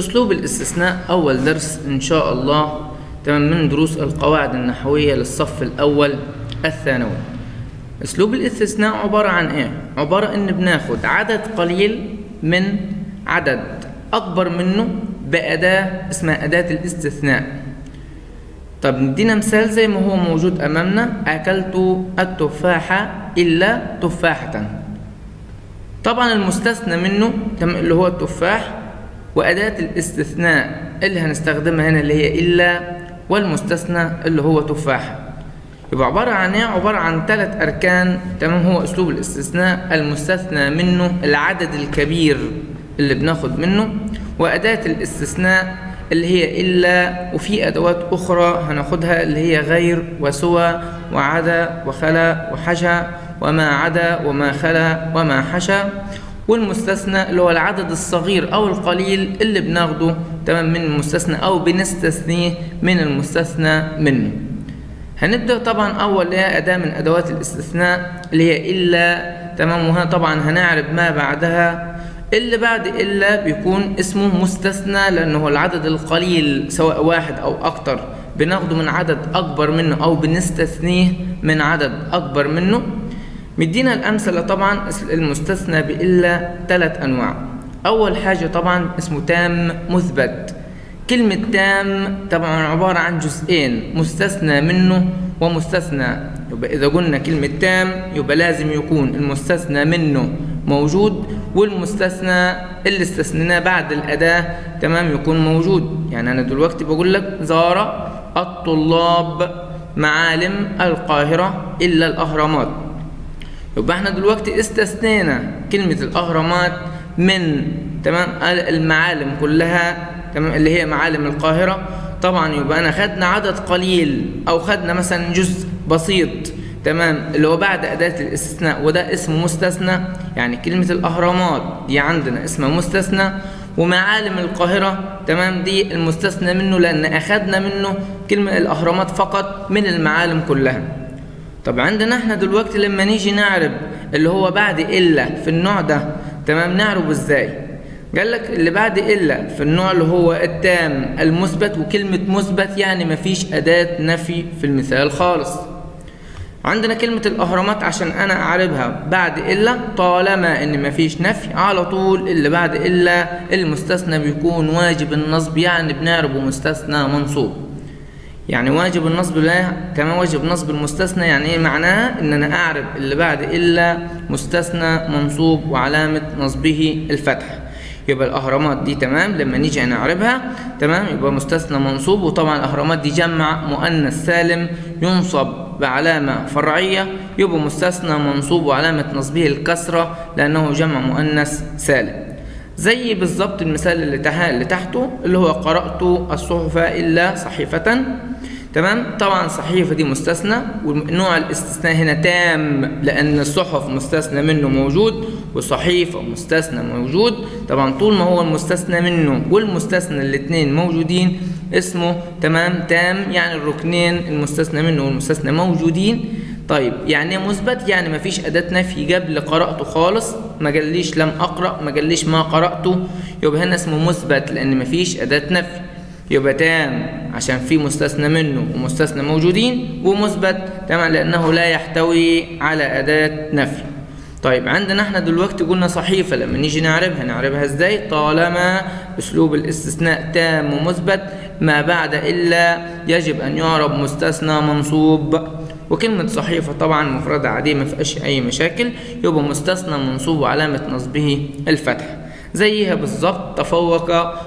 أسلوب الاستثناء أول درس إن شاء الله تمام من دروس القواعد النحوية للصف الأول الثانوي أسلوب الاستثناء عبارة عن إيه؟ عبارة إن بناخد عدد قليل من عدد أكبر منه بأداة اسمها أداة الاستثناء طب ندينا مثال زي ما هو موجود أمامنا أكلت التفاحة إلا تفاحة طبعا المستثنى منه تم اللي هو التفاح وأداة الاستثناء اللي هنستخدمها هنا اللي هي إلا والمستثنى اللي هو تفاحة يبقى عبارة عن إيه؟ عبارة عن ثلاث أركان تمام هو أسلوب الاستثناء المستثنى منه العدد الكبير اللي بناخد منه وأداة الاستثناء اللي هي إلا وفي أدوات أخرى هناخدها اللي هي غير وسوى وعدا وخلا وحشى وما عدا وما خلا وما حشى والمستثنى اللي هو العدد الصغير أو القليل اللي بناخده تمام من المستثنى أو بنستثنيه من المستثنى منه هنبدأ طبعا أول هي أداة من أدوات الاستثناء اللي هي إلا تمام وهنا طبعا هنعرف ما بعدها اللي بعد إلا بيكون اسمه مستثنى لأنه هو العدد القليل سواء واحد أو أكتر بناخده من عدد أكبر منه أو بنستثنيه من عدد أكبر منه مدينا الأمثلة طبعا المستثنى بإلا ثلاث أنواع أول حاجة طبعا اسمه تام مثبت كلمة تام طبعا عبارة عن جزئين مستثنى منه ومستثنى يبقى إذا قلنا كلمة تام يبقى لازم يكون المستثنى منه موجود والمستثنى اللي استثنيناه بعد الأداة تمام يكون موجود يعني أنا دلوقتي بقول لك زار الطلاب معالم القاهرة إلا الأهرامات يبقى احنا دلوقتي استثنينا كلمة الأهرامات من تمام المعالم كلها تمام اللي هي معالم القاهرة طبعا يبقى أنا خدنا عدد قليل أو خدنا مثلا جزء بسيط تمام اللي هو بعد أداة الاستثناء وده اسمه مستثنى يعني كلمة الأهرامات دي عندنا اسمها مستثنى ومعالم القاهرة تمام دي المستثنى منه لأن أخدنا منه كلمة الأهرامات فقط من المعالم كلها طب عندنا احنا دلوقتي لما نيجي نعرب اللي هو بعد إلا في النوع ده تمام نعربه ازاي قال لك اللي بعد إلا في النوع اللي هو التام المثبت وكلمة مثبت يعني مفيش أداة نفي في المثال خالص عندنا كلمة الأهرامات عشان أنا أعربها بعد إلا طالما إن مفيش نفي على طول اللي بعد إلا المستثنى بيكون واجب النصب يعني بنعربه مستثنى منصوب يعني واجب النصب لا كمان واجب نصب المستثنى يعني ايه معناها ان انا اعرف اللي بعد الا مستثنى منصوب وعلامه نصبه الفتح يبقى الاهرامات دي تمام لما نيجي نعربها تمام يبقى مستثنى منصوب وطبعا الاهرامات دي جمع مؤنث سالم ينصب بعلامه فرعيه يبقى مستثنى منصوب وعلامه نصبه الكسره لانه جمع مؤنث سالم زي بالظبط المثال اللي, تح... اللي تحته اللي هو قرأت الصحف إلا صحيفة تمام طبعا صحيفة دي مستثنى ونوع الاستثناء هنا تام لأن الصحف مستثنى منه موجود وصحيفة مستثنى موجود طبعا طول ما هو المستثنى منه والمستثنى الاثنين موجودين اسمه تمام تام يعني الركنين المستثنى منه والمستثنى موجودين طيب يعني مثبت يعني ما فيش أداة نفي قبل قرأته خالص ما قاليش لم أقرأ ما قاليش ما قرأته يبقى هنا اسمه مثبت لأن ما فيش أداة نفي يبقى تام عشان في مستثنى منه ومستثنى موجودين ومثبت تمام لأنه لا يحتوي على أداة نفي طيب عندنا احنا دلوقتي قلنا صحيفة لما نيجي نعربها نعربها ازاي طالما اسلوب الاستثناء تام ومثبت ما بعد الا يجب ان يعرب مستثنى منصوب وكلمة صحيفة طبعا مفردة عادية ما فيهاش أي مشاكل يبقى مستثنى منصوب وعلامة نصبه الفتح زيها بالظبط تفوق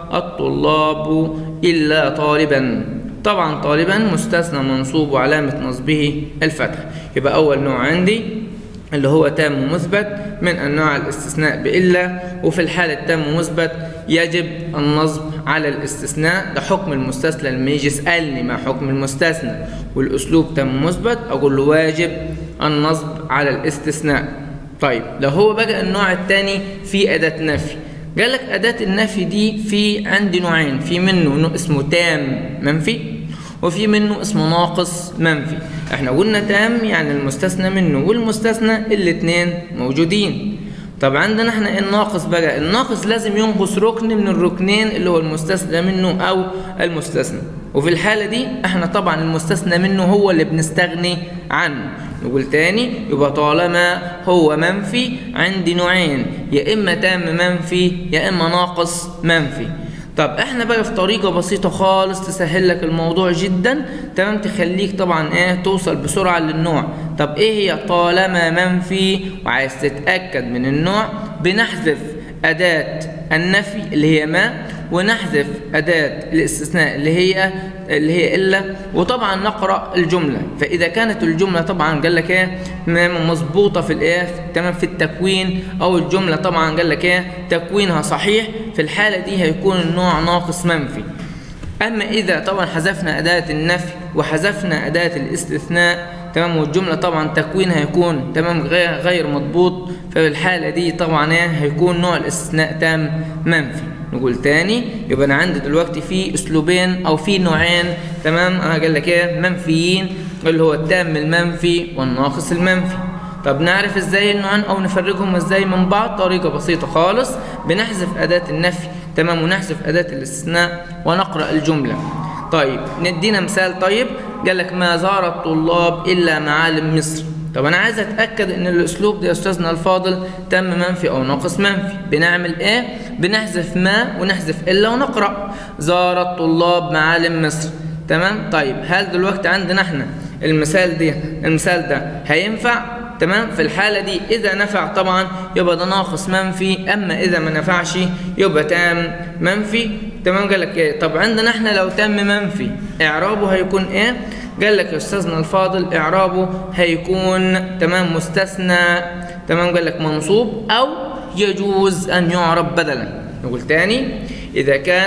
الطلاب إلا طالبا طبعا طالبا مستثنى منصوب وعلامة نصبه الفتح يبقى أول نوع عندي اللي هو تام ومثبت من أنواع الاستثناء بإلا وفي الحالة التام ومثبت يجب النصب على الاستثناء ده حكم المستثنى لما يجي يسألني ما حكم المستثنى والأسلوب تام مثبت أقول له واجب النصب على الاستثناء طيب لو هو بقى النوع الثاني في أداة نفي قال لك أداة النفي دي في عندي نوعين في منه اسمه تام منفي وفي منه اسمه ناقص منفي احنا قلنا تام يعني المستثنى منه والمستثنى الاتنين موجودين طب عندنا احنا الناقص بقى الناقص لازم ينقص ركن من الركنين اللي هو المستثنى منه او المستثنى وفي الحالة دي احنا طبعا المستثنى منه هو اللي بنستغني عنه نقول تاني يبقى طالما هو منفي عندي نوعين يا اما تام منفي يا اما ناقص منفي طب احنا بقى في طريقه بسيطه خالص تسهل لك الموضوع جدا تمام تخليك طبعا ايه توصل بسرعه للنوع طب ايه هي طالما منفي وعايز تتاكد من النوع بنحذف اداه النفي اللي هي ما ونحذف أداة الاستثناء اللي هي اللي هي إلا وطبعا نقرأ الجملة فإذا كانت الجملة طبعا قال لك إيه مظبوطة في الإيه تمام في التكوين أو الجملة طبعا قال لك إيه تكوينها صحيح في الحالة دي هيكون النوع ناقص منفي أما إذا طبعا حذفنا أداة النفي وحذفنا أداة الاستثناء تمام والجملة طبعا تكوينها هيكون تمام غير غير مضبوط ففي الحالة دي طبعا إيه هيكون نوع الاستثناء تام منفي نقول تاني يبقى انا عندي دلوقتي في اسلوبين او في نوعين تمام انا قال لك ايه منفيين اللي هو التام المنفي والناقص المنفي طب نعرف ازاي النوعين او نفرقهم ازاي من بعض طريقه بسيطه خالص بنحذف اداه النفي تمام ونحذف اداه الاستثناء ونقرا الجمله طيب ندينا مثال طيب قال لك ما زار الطلاب الا معالم مصر طب انا عايز اتاكد ان الاسلوب ده يا استاذنا الفاضل تم منفي او ناقص منفي بنعمل ايه بنحذف ما ونحذف الا ونقرا زار الطلاب معالم مصر تمام طيب هل دلوقتي عندنا احنا المثال ده المثال ده هينفع تمام في الحاله دي اذا نفع طبعا يبقى ده ناقص منفي اما اذا ما نفعش يبقى تام منفي تمام قال لك ايه طب عندنا احنا لو تم منفي اعرابه هيكون ايه قال لك يا استاذنا الفاضل اعرابه هيكون تمام مستثنى تمام قال لك منصوب او يجوز ان يعرب بدلا نقول تاني اذا كان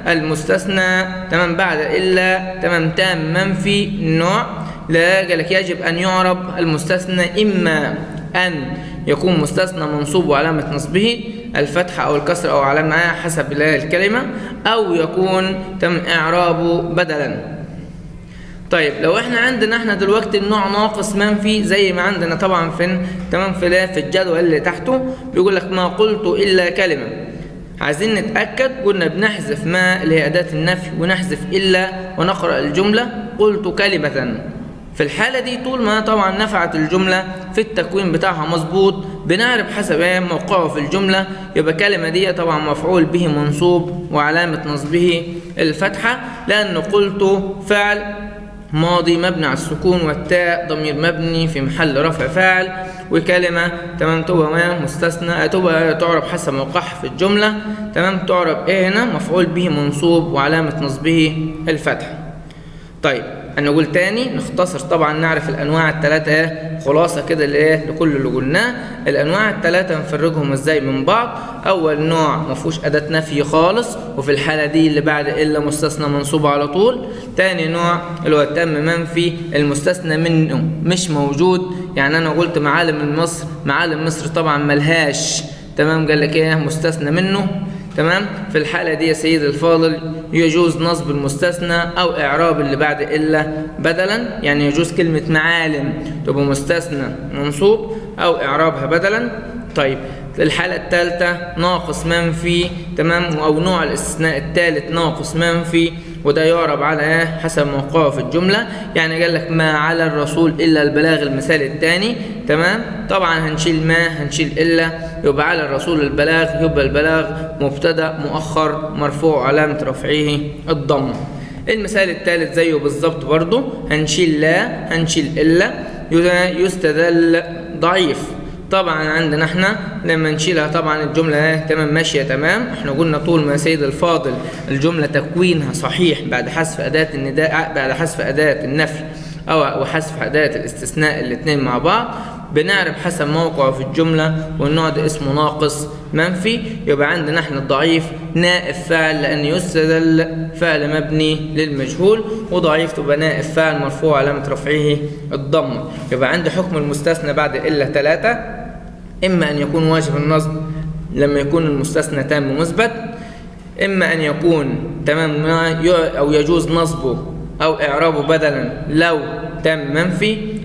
المستثنى تمام بعد الا تمام تام منفي النوع لا قال لك يجب ان يعرب المستثنى اما ان يكون مستثنى منصوب وعلامه نصبه الفتحة أو الكسر أو علامة حسب الكلمة أو يكون تم إعرابه بدلا طيب لو احنا عندنا احنا دلوقتي النوع ناقص منفي زي ما عندنا طبعا في تمام في في الجدول اللي تحته بيقول لك ما قلت الا كلمه عايزين نتاكد قلنا بنحذف ما اللي هي اداه النفي ونحذف الا ونقرا الجمله قلت كلمه في الحالة دي طول ما طبعا نفعت الجملة في التكوين بتاعها مظبوط بنعرف حسب ايه موقعه في الجملة يبقى كلمة دي طبعا مفعول به منصوب وعلامة نصبه الفتحة لأن قلت فعل ماضي مبني على السكون والتاء ضمير مبني في محل رفع فاعل وكلمة تمام تبقى مستثنى تبقى تعرب حسب موقعها في الجملة تمام تعرب ايه هنا مفعول به منصوب وعلامة نصبه الفتح طيب هنقول تاني نختصر طبعا نعرف الانواع الثلاثه خلاصه كده لايه لكل اللي قلناه الانواع الثلاثه نفرقهم ازاي من بعض اول نوع ما فيهوش اداه نفي خالص وفي الحاله دي اللي بعد الا مستثنى منصوب على طول تاني نوع اللي هو التم منفي المستثنى منه مش موجود يعني انا قلت معالم مصر معالم مصر طبعا ملهاش تمام قال لك ايه مستثنى منه تمام في الحالة دي يا سيدي الفاضل يجوز نصب المستثنى أو إعراب اللي بعد إلا بدلا يعني يجوز كلمة معالم تبقى مستثنى منصوب أو إعرابها بدلا طيب الحالة الثالثة ناقص منفي تمام أو نوع الاستثناء الثالث ناقص منفي وده يعرب على ايه حسب موقعه في الجملة يعني قال لك ما على الرسول إلا البلاغ المثال الثاني تمام طبعا هنشيل ما هنشيل إلا يبقى على الرسول البلاغ يبقى البلاغ مبتدأ مؤخر مرفوع علامة رفعه الضم المثال الثالث زيه بالظبط برضه هنشيل لا هنشيل إلا يستدل ضعيف طبعا عندنا احنا لما نشيلها طبعا الجمله تمام ماشيه تمام احنا قلنا طول ما سيد الفاضل الجمله تكوينها صحيح بعد حذف اداه النداء بعد حذف اداه النفي او وحذف اداه الاستثناء الاثنين مع بعض بنعرف حسب موقعه في الجملة والنوع ده اسمه ناقص منفي يبقى عندنا احنا الضعيف نائب فاعل لأن يستدل فعل مبني للمجهول وضعيف تبقى نائب فاعل مرفوع علامة رفعه الضمة يبقى عندي حكم المستثنى بعد إلا ثلاثة إما أن يكون واجب النصب لما يكون المستثنى تام مثبت إما أن يكون تمام أو يجوز نصبه أو إعرابه بدلا لو تم منفي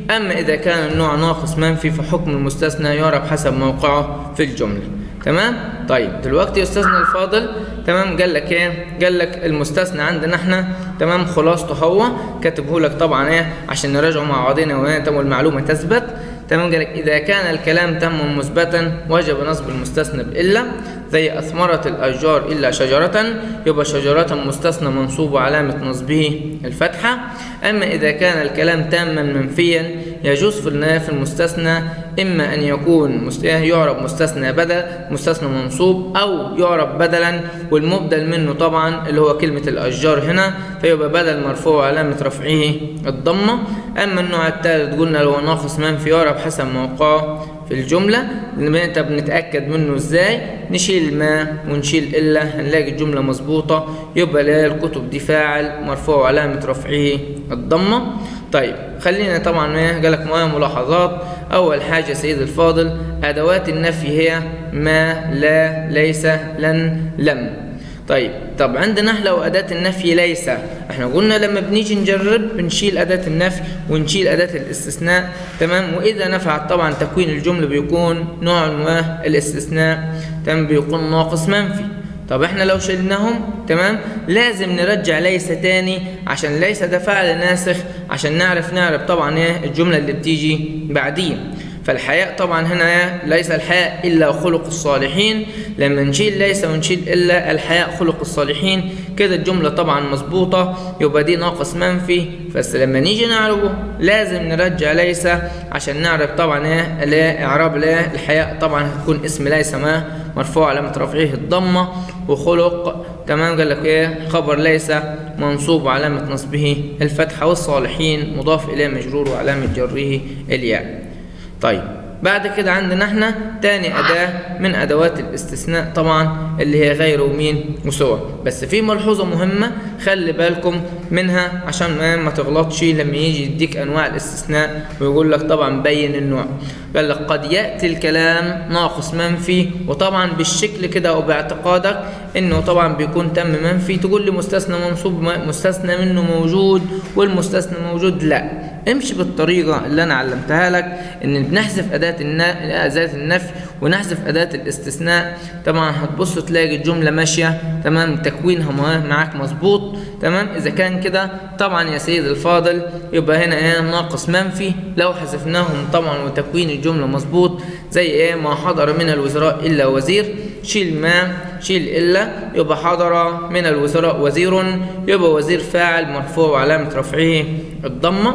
أما إذا كان النوع ناقص منفي فحكم المستثنى يعرف حسب موقعه في الجملة تمام طيب دلوقتي استاذنا الفاضل تمام قال لك ايه قال لك المستثنى عندنا احنا تمام خلاصته هو كاتبه لك طبعا ايه عشان نراجعه مع بعضنا والمعلومه تثبت تمام قال لك اذا كان الكلام تم مثبتا وجب نصب المستثنى بالا زي اثمرت الاشجار الا شجره يبقى شجره مستثنى منصوب وعلامه نصبه الفتحه اما اذا كان الكلام تاما منفيا يجوز في النهايه في المستثنى اما ان يكون يعرب مستثنى بدل مستثنى منصوب او يعرب بدلا والمبدل منه طبعا اللي هو كلمه الاشجار هنا فيبقى بدل مرفوع علامه رفعه الضمه اما النوع الثالث قلنا لو ناقص منفي يعرب حسب موقعه في الجملة انت بنتأكد منه ازاي نشيل ما ونشيل إلا هنلاقي الجملة مظبوطة يبقى لا الكتب دي فاعل مرفوع علامة رفعه الضمة طيب خلينا طبعا ايه قال لك ملاحظات أول حاجة سيد الفاضل أدوات النفي هي ما لا ليس لن لم طيب طب عندنا لو أداة النفي ليس احنا قلنا لما بنيجي نجرب بنشيل أداة النفي ونشيل أداة الاستثناء تمام وإذا نفعت طبعا تكوين الجملة بيكون نوع ما الاستثناء تمام بيكون ناقص منفي طب احنا لو شلناهم تمام لازم نرجع ليس تاني عشان ليس ده فعل ناسخ عشان نعرف نعرف طبعا ايه الجملة اللي بتيجي بعديه فالحياء طبعا هنا ليس الحياء إلا خلق الصالحين لما نشيل ليس ونشيل إلا الحياء خلق الصالحين كده الجملة طبعا مظبوطة يبقى دي ناقص منفي بس لما نيجي نعربه لازم نرجع ليس عشان نعرف طبعا ايه لا اعراب لا الحياء طبعا هتكون اسم ليس ما مرفوع علامة رفعه الضمة وخلق تمام قال لك ايه خبر ليس منصوب علامة نصبه الفتحة والصالحين مضاف إليه مجرور وعلامة جره الياء طيب بعد كده عندنا احنا تاني أداة من أدوات الاستثناء طبعا اللي هي غير ومين وسوى بس في ملحوظة مهمة خلي بالكم منها عشان ما, ما تغلطش لما يجي يديك أنواع الاستثناء ويقول لك طبعا بين النوع قال لك قد يأتي الكلام ناقص منفي وطبعا بالشكل كده أو باعتقادك إنه طبعا بيكون تم منفي تقول لي مستثنى منصوب مستثنى منه موجود والمستثنى موجود لا امشي بالطريقة اللي أنا علمتها لك إن بنحذف أداة أداة النفي ونحذف أداة الاستثناء طبعا هتبص تلاقي الجملة ماشية تمام تكوينها معاك مظبوط تمام إذا كان كده طبعا يا سيد الفاضل يبقى هنا إيه ناقص منفي لو حذفناهم طبعا وتكوين الجملة مظبوط زي إيه ما حضر من الوزراء إلا وزير شيل ما شيل إلا يبقى حضر من الوزراء وزير يبقى وزير فاعل مرفوع وعلامة رفعه الضمة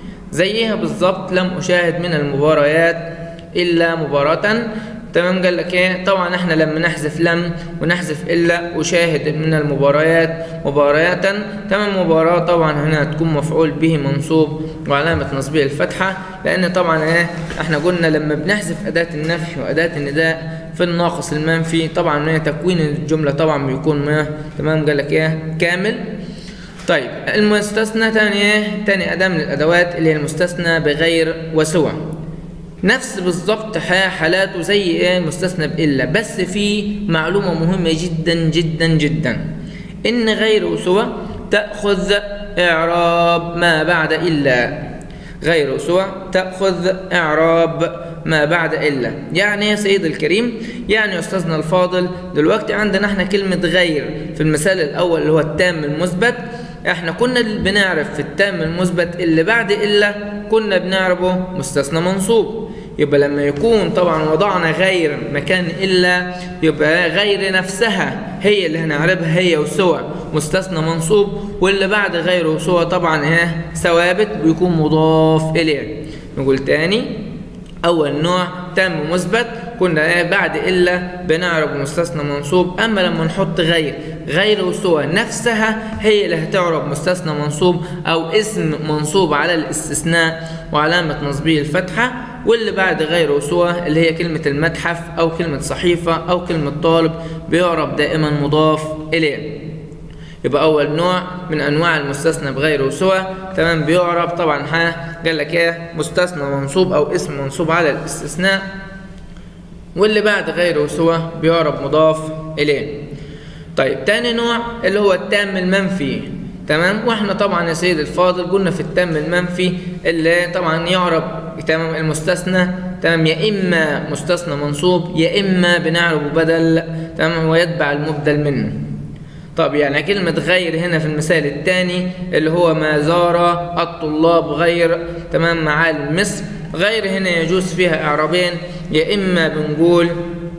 زيها بالظبط لم أشاهد من المباريات إلا مباراة تمام قال لك ايه طبعا احنا لما نحذف لم ونحذف الا اشاهد من المباريات مباريات تمام مباراه طبعا هنا هتكون مفعول به منصوب وعلامه نصبه الفتحه لان طبعا ايه احنا قلنا لما بنحذف اداه النفي واداه النداء في الناقص المنفي طبعا هنا تكوين الجمله طبعا بيكون ما تمام قال لك ايه كامل طيب المستثنى تاني ايه تاني اداه من الادوات اللي هي المستثنى بغير وسوى نفس بالظبط حالاته زي ايه المستثنى بإلا بس في معلومة مهمة جدا جدا جدا إن غير وسوى تأخذ إعراب ما بعد إلا غير سوى تأخذ إعراب ما بعد إلا يعني يا سيد الكريم يعني يا أستاذنا الفاضل دلوقتي عندنا احنا كلمة غير في المثال الأول اللي هو التام المثبت احنا كنا بنعرف في التام المثبت اللي بعد إلا كنا بنعرفه مستثنى منصوب يبقى لما يكون طبعا وضعنا غير مكان إلا يبقى غير نفسها هي اللي هنعرفها هي وسوى مستثنى منصوب واللي بعد غير وسوى طبعا ايه ثوابت بيكون مضاف إليه نقول تاني أول نوع تام مثبت كنا ايه بعد إلا بنعرف مستثنى منصوب أما لما نحط غير غير وسوى نفسها هي اللي هتعرب مستثنى منصوب أو اسم منصوب على الاستثناء وعلامة نصبه الفتحة واللي بعد غير وسوى اللي هي كلمة المتحف أو كلمة صحيفة أو كلمة طالب بيعرب دائما مضاف إليه يبقى أول نوع من أنواع المستثنى بغير وسوى تمام بيعرب طبعا ها قال لك إيه مستثنى منصوب أو اسم منصوب على الاستثناء واللي بعد غير وسوى بيعرب مضاف إليه طيب تاني نوع اللي هو التام المنفي تمام واحنا طبعا يا سيد الفاضل قلنا في التم المنفي اللي طبعا يعرب تمام المستثنى تمام يا اما مستثنى منصوب يا اما بنعرب بدل تمام ويتبع المبدل منه طب يعني كلمة غير هنا في المثال الثاني اللي هو ما زار الطلاب غير تمام معالم مصر غير هنا يجوز فيها إعرابين يا إما بنقول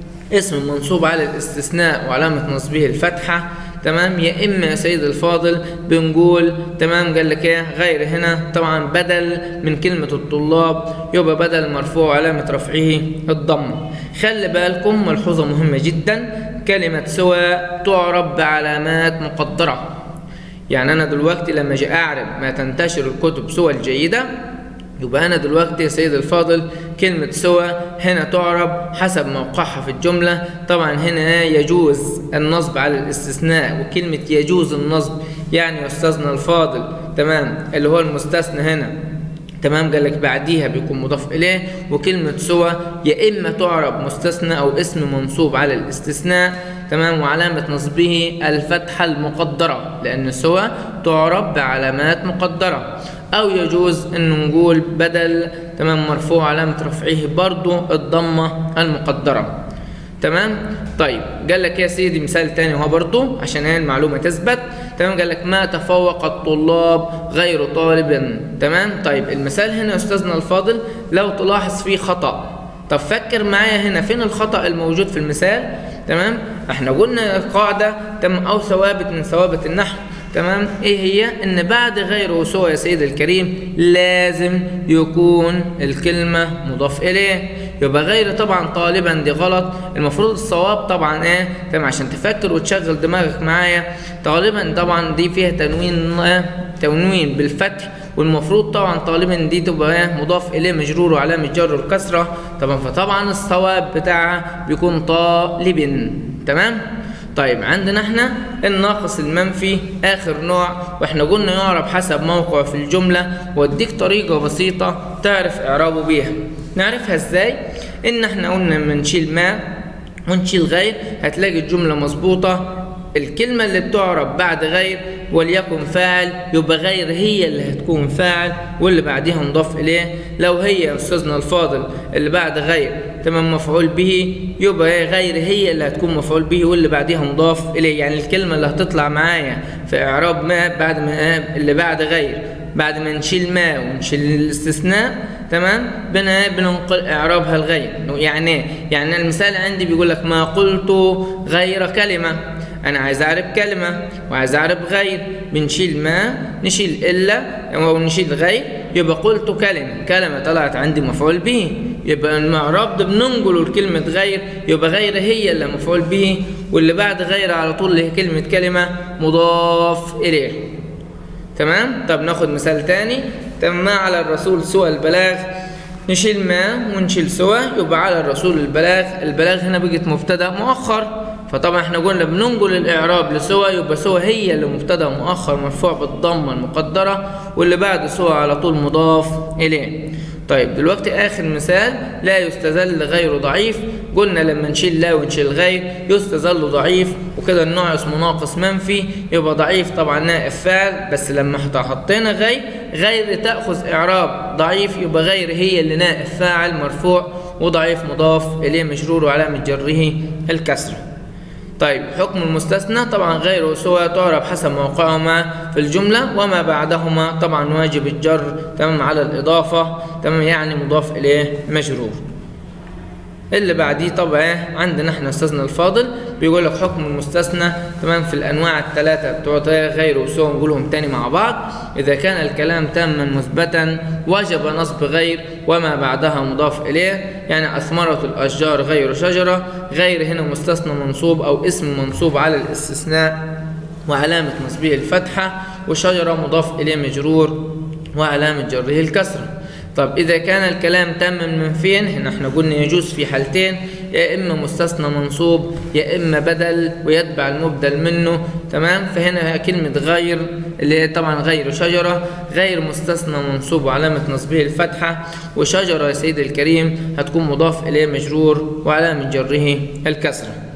اسم منصوب على الاستثناء وعلامة نصبه الفتحة تمام يا اما يا سيد الفاضل بنقول تمام قال لك ايه غير هنا طبعا بدل من كلمه الطلاب يبقى بدل مرفوع علامه رفعه الضمه خلي بالكم ملحوظه مهمه جدا كلمه سوى تعرب بعلامات مقدره يعني انا دلوقتي لما اجي اعرب ما تنتشر الكتب سوى الجيده يبقى أنا دلوقتي يا سيد الفاضل كلمة سوى هنا تعرب حسب موقعها في الجملة طبعا هنا يجوز النصب على الاستثناء وكلمة يجوز النصب يعني أستاذنا الفاضل تمام اللي هو المستثنى هنا تمام قال لك بعديها بيكون مضاف اليه وكلمه سوى يا اما تعرب مستثنى او اسم منصوب على الاستثناء تمام وعلامه نصبه الفتحه المقدره لان سوى تعرب بعلامات مقدره او يجوز ان نقول بدل تمام مرفوع علامه رفعه برضو الضمه المقدره تمام طيب قال لك يا سيدي مثال تاني هو برضو عشان هي المعلومه تثبت تمام قال لك ما تفوق الطلاب غير طالب تمام طيب المثال هنا يا استاذنا الفاضل لو تلاحظ فيه خطا طب فكر معايا هنا فين الخطا الموجود في المثال تمام احنا قلنا قاعده تم او ثوابت من ثوابت النحو تمام ايه هي ان بعد غير وسوى يا سيدي الكريم لازم يكون الكلمه مضاف اليه يبقى غير طبعا طالبا دي غلط المفروض الصواب طبعا ايه تمام عشان تفكر وتشغل دماغك معايا طالبا طبعا دي فيها تنوين آه تنوين بالفتح والمفروض طبعا طالبا دي تبقى ايه مضاف اليه مجرور وعلامه جر الكسره طبعا فطبعا الصواب بتاعها بيكون طالب تمام طيب عندنا احنا الناقص المنفي اخر نوع واحنا قلنا يعرب حسب موقعه في الجمله واديك طريقه بسيطه تعرف اعرابه بيها نعرفها ازاي ان احنا قلنا لما نشيل ما ونشيل غير هتلاقي الجمله مظبوطه الكلمة اللي بتعرب بعد غير وليكن فاعل يبقى غير هي اللي هتكون فاعل واللي بعديها مضاف إليه لو هي يا أستاذنا الفاضل اللي بعد غير تمام مفعول به يبقى غير هي اللي هتكون مفعول به واللي بعديها مضاف إليه يعني الكلمة اللي هتطلع معايا في إعراب ما بعد ما اللي بعد غير بعد ما نشيل ما ونشيل الاستثناء تمام بنا بننقل اعرابها الغير يعني يعني المثال عندي بيقول لك ما قلت غير كلمه انا عايز اعرف كلمه وعايز اعرف غير بنشيل ما نشيل الا او نشيل غير يبقى قلت كلمه كلمه طلعت عندي مفعول به يبقى المعراب ده بننقله لكلمه غير يبقى غير هي اللي مفعول به واللي بعد غير على طول اللي هي كلمه كلمه مضاف اليه تمام طب ناخد مثال تاني تم ما على الرسول سوى البلاغ نشيل ما ونشيل سوى يبقى على الرسول البلاغ البلاغ هنا بقت مبتدا مؤخر فطبعا احنا قلنا بننقل الاعراب لسوى يبقى سوى هي اللي مبتدا مؤخر مرفوع بالضمه المقدره واللي بعد سوى على طول مضاف اليه طيب دلوقتي اخر مثال لا يستذل غير ضعيف قلنا لما نشيل لا ونشيل غير يستذل ضعيف وكده النوع اسمه ناقص منفي يبقى ضعيف طبعا نائب فاعل بس لما حطينا غير غير تاخذ اعراب ضعيف يبقى غير هي اللي نائب فاعل مرفوع وضعيف مضاف اليه مجرور وعلامه جره الكسره طيب حكم المستثنى طبعا غير سوى تعرب حسب موقعهما في الجملة وما بعدهما طبعا واجب الجر تمام على الإضافة تمام يعني مضاف إليه مجرور اللي بعديه طبعا عندنا احنا استاذنا الفاضل بيقول لك حكم المستثنى تمام في الانواع الثلاثه بتوع غير وسوى نقولهم تاني مع بعض اذا كان الكلام تاما مثبتا وجب نصب غير وما بعدها مضاف اليه يعني اثمره الاشجار غير شجره غير هنا مستثنى منصوب او اسم منصوب على الاستثناء وعلامه نصبه الفتحه وشجره مضاف اليه مجرور وعلامه جره الكسره طب إذا كان الكلام تاما منفيا هنا احنا قلنا يجوز في حالتين يا إما مستثنى منصوب يا إما بدل ويتبع المبدل منه تمام فهنا كلمة غير اللي هي طبعا غير شجرة غير مستثنى منصوب وعلامة نصبه الفتحة وشجرة يا سيدي الكريم هتكون مضاف إليه مجرور وعلامة جره الكسرة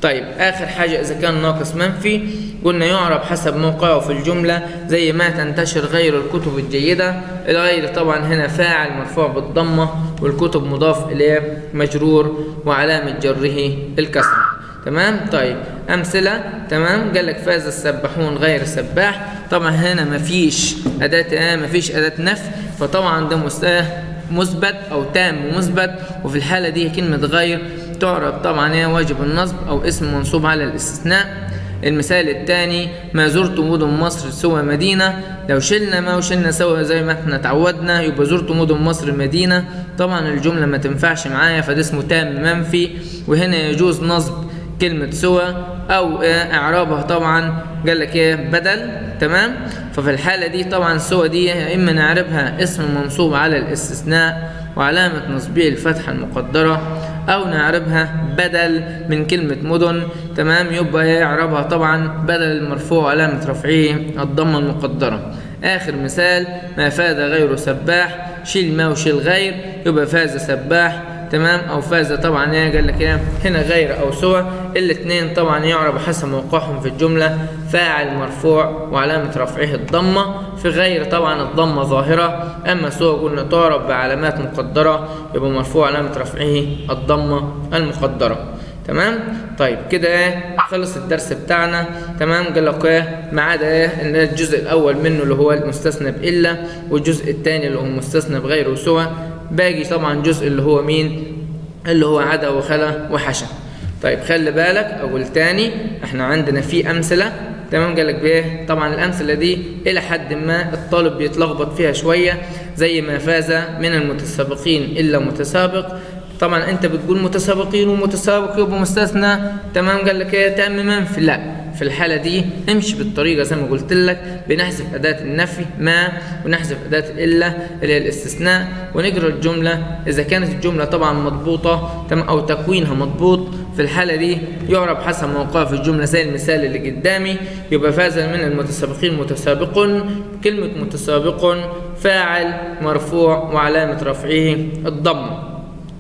طيب آخر حاجة إذا كان ناقص منفي قلنا يعرب حسب موقعه في الجملة زي ما تنتشر غير الكتب الجيدة الغير طبعا هنا فاعل مرفوع بالضمة والكتب مضاف إليه مجرور وعلامة جره الكسرة تمام طيب أمثلة تمام قال لك فاز السباحون غير سباح طبعا هنا مفيش أداة آه مفيش أداة نفي فطبعا ده مستاه مثبت او تام مثبت وفي الحاله دي كلمه غير تعرب طبعا هي واجب النصب او اسم منصوب على الاستثناء المثال الثاني ما زرت مدن مصر سوى مدينة لو شلنا ما وشلنا سوى زي ما احنا اتعودنا يبقى زرت مدن مصر مدينة طبعا الجملة ما تنفعش معايا فده اسمه تام منفي وهنا يجوز نصب كلمة سوى أو إعرابها طبعا قال لك إيه بدل تمام ففي الحالة دي طبعا سوى دي يا إما نعربها اسم منصوب على الاستثناء وعلامة نصبه الفتحة المقدرة أو نعربها بدل من كلمة مدن تمام يبقى يعربها طبعا بدل المرفوع علامة رفعه الضمة المقدرة آخر مثال ما فاز غير سباح شيل ما وشيل غير يبقى فاز سباح تمام او فاز طبعا ايه قال لك ايه هنا غير او سوى الاثنين طبعا يعرب حسب موقعهم في الجمله فاعل مرفوع وعلامه رفعه الضمه في غير طبعا الضمه ظاهره اما سوى قلنا تعرب بعلامات مقدره يبقى مرفوع علامه رفعه الضمه المقدره تمام طيب كده ايه خلص الدرس بتاعنا تمام قال لك ايه ما عدا ايه ان الجزء الاول منه اللي هو المستثنى بالا والجزء الثاني اللي هو مستثنى بغير وسوى باقي طبعا جزء اللي هو مين اللي هو عدا وخلا وحشا طيب خلي بالك اقول تاني احنا عندنا في امثله تمام قال لك بايه طبعا الامثله دي الى حد ما الطالب بيتلخبط فيها شويه زي ما فاز من المتسابقين الا متسابق طبعا انت بتقول متسابقين ومتسابق يبقى مستثنى تمام قال لك ايه تام منفي لا في الحاله دي امشي بالطريقه زي ما قلت لك بنحذف اداه النفي ما ونحذف اداه الا اللي هي الاستثناء ونقرا الجمله اذا كانت الجمله طبعا مضبوطه تمام او تكوينها مضبوط في الحاله دي يعرب حسب موقعها في الجمله زي المثال اللي قدامي يبقى فاز من المتسابقين متسابق كلمه متسابق فاعل مرفوع وعلامه رفعه الضمه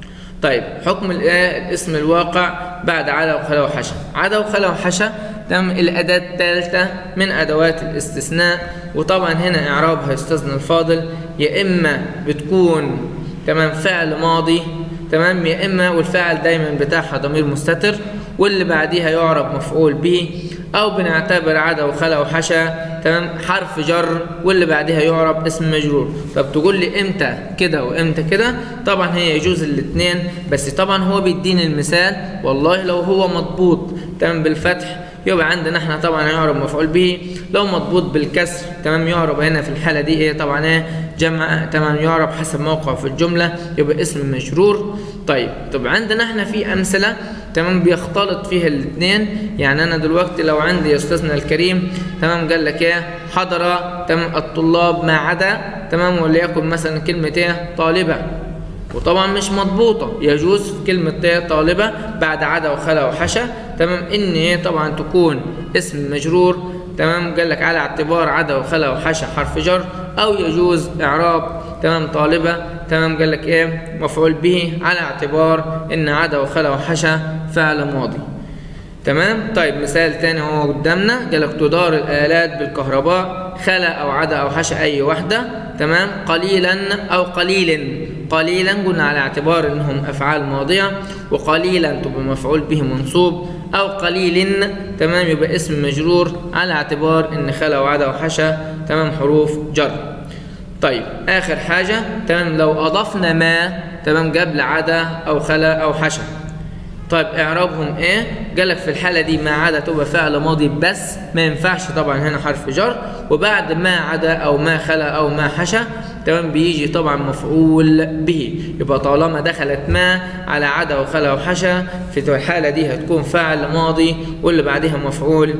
طيب حكم الاسم الواقع بعد عدا وخلا وحشا عدا وخلا وحشا تم الأداة الثالثة من أدوات الاستثناء وطبعا هنا إعرابها يستثنى الفاضل يا إما بتكون تمام فعل ماضي تمام يا إما والفاعل دايما بتاعها ضمير مستتر واللي بعديها يعرب مفعول به أو بنعتبر عدا وخلا وحشا تمام حرف جر واللي بعدها يعرب اسم مجرور طب تقول لي امتى كده وامتى كده طبعا هي يجوز الاثنين بس طبعا هو بيديني المثال والله لو هو مضبوط تمام بالفتح يبقى عندنا احنا طبعا يعرب مفعول به لو مضبوط بالكسر تمام يعرب هنا في الحاله دي ايه طبعا ايه جمع تمام يعرب حسب موقعه في الجمله يبقى اسم مجرور طيب طب عندنا احنا في امثله تمام بيختلط فيها الاثنين يعني انا دلوقتي لو عندي استاذنا الكريم تمام قال لك ايه حضر تمام الطلاب ما عدا تمام وليكن مثلا كلمه ايه طالبه وطبعا مش مضبوطه يجوز في كلمه ايه طالبه بعد عدا وخلا وحشا تمام ان هي طبعا تكون اسم مجرور تمام قال لك على اعتبار عدا وخلا وحشا حرف جر او يجوز اعراب تمام طالبه تمام قال لك ايه مفعول به على اعتبار ان عدا وخلا وحشا فعل ماضي تمام طيب مثال تاني هو قدامنا قال لك تدار الالات بالكهرباء خلا او عدا او حشا اي واحده تمام قليلا او قليل قليلا قلنا على اعتبار انهم افعال ماضيه وقليلا تبقى مفعول به منصوب او قليل تمام يبقى اسم مجرور على اعتبار ان خلا وعدا وحشا تمام حروف جر طيب اخر حاجه تمام لو اضفنا ما تمام قبل عدا او خلا او حشا طيب اعرابهم ايه قال لك في الحاله دي ما عدا تبقى فعل ماضي بس ما ينفعش طبعا هنا حرف جر وبعد ما عدا او ما خلا او ما حشا تمام بيجي طبعا مفعول به يبقى طالما دخلت ما على عدا وخلا وحشا في الحاله دي هتكون فعل ماضي واللي بعدها مفعول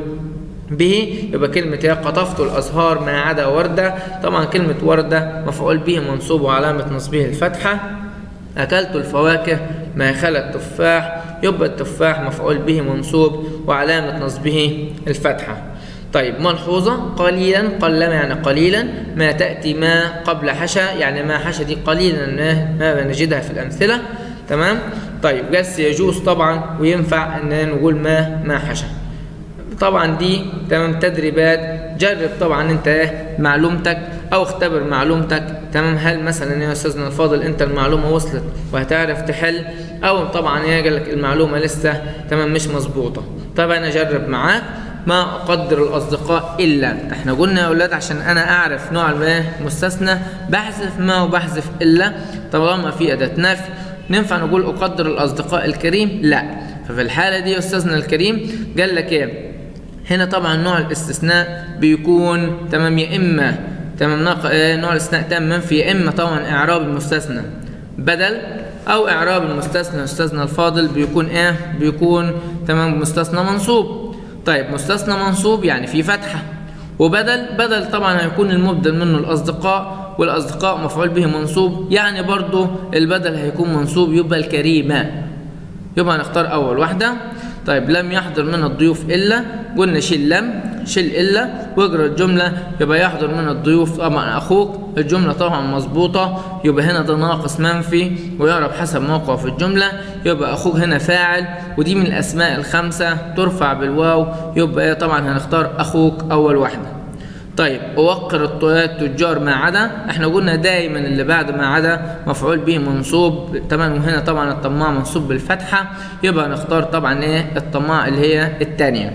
به يبقى كلمة يا قطفت الأزهار ما عدا وردة طبعا كلمة وردة مفعول به منصوب وعلامة نصبه الفتحة أكلت الفواكه ما خلا التفاح يبقى التفاح مفعول به منصوب وعلامة نصبه الفتحة طيب ملحوظة قليلا قلما يعني قليلا ما تأتي ما قبل حشا يعني ما حشا دي قليلا ما نجدها في الأمثلة تمام طيب بس يجوز طبعا وينفع ان نقول ما ما حشى طبعا دي تمام تدريبات جرب طبعا انت ايه معلومتك او اختبر معلومتك تمام هل مثلا يا استاذنا الفاضل انت المعلومه وصلت وهتعرف تحل او طبعا ايه قال لك المعلومه لسه تمام مش مظبوطه طب انا اجرب معاك ما اقدر الاصدقاء الا احنا قلنا يا اولاد عشان انا اعرف نوع المستثنى بحذف ما وبحذف الا طالما في اداه نفي ننفع نقول اقدر الاصدقاء الكريم لا ففي الحاله دي يا استاذنا الكريم قال لك ايه هنا طبعا نوع الاستثناء بيكون تمام يا اما تمام نوع الاستثناء تام منفي يا اما طبعا اعراب المستثنى بدل او اعراب المستثنى استاذنا الفاضل بيكون ايه بيكون تمام مستثنى منصوب طيب مستثنى منصوب يعني في فتحه وبدل بدل طبعا هيكون المبدل منه الاصدقاء والاصدقاء مفعول به منصوب يعني برضو البدل هيكون منصوب يبقى الكريمه يبقى هنختار اول واحده طيب لم يحضر من الضيوف الا قلنا شيل لم شيل الا واقرا الجمله يبقى يحضر من الضيوف طبعا اخوك الجمله طبعا مظبوطه يبقى هنا ده ناقص منفي ويعرف حسب موقعه في الجمله يبقى اخوك هنا فاعل ودي من الاسماء الخمسه ترفع بالواو يبقى ايه طبعا هنختار اخوك اول واحده طيب اوقر التجار ما عدا احنا قلنا دايما اللي بعد ما عدا مفعول به منصوب تمام وهنا طبعا الطماع منصوب بالفتحه يبقى نختار طبعا ايه الطماع اللي هي الثانيه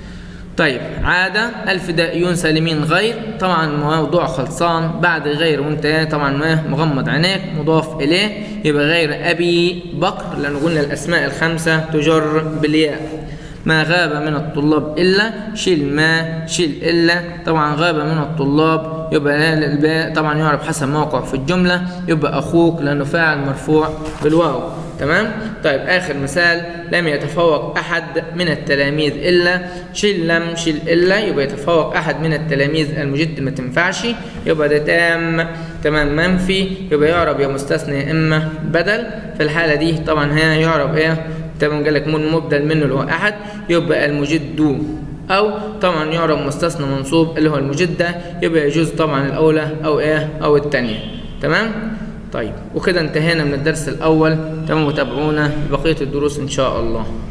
طيب عادة الفدائيون سالمين غير طبعا موضوع خلصان بعد غير وانت طبعا مغمض عينيك مضاف اليه يبقى غير ابي بكر لان قلنا الاسماء الخمسه تجر بالياء ما غاب من الطلاب إلا شيل ما شيل إلا طبعا غاب من الطلاب يبقى الباء طبعا يعرف حسب موقع في الجملة يبقى أخوك لأنه فاعل مرفوع بالواو تمام طيب آخر مثال لم يتفوق أحد من التلاميذ إلا شيل لم شيل إلا يبقى يتفوق أحد من التلاميذ المجد ما تنفعش يبقى ده تام تمام منفي يبقى يعرب يا مستثنى يا إما بدل في الحالة دي طبعا هنا يعرب إيه تمام قال لك من مبدل منه اللي هو احد يبقى المجد او طبعا يعرب مستثنى منصوب اللي هو المجد ده يبقى يجوز طبعا الاولى او ايه او الثانيه تمام طيب وكده انتهينا من الدرس الاول تمام وتابعونا بقيه الدروس ان شاء الله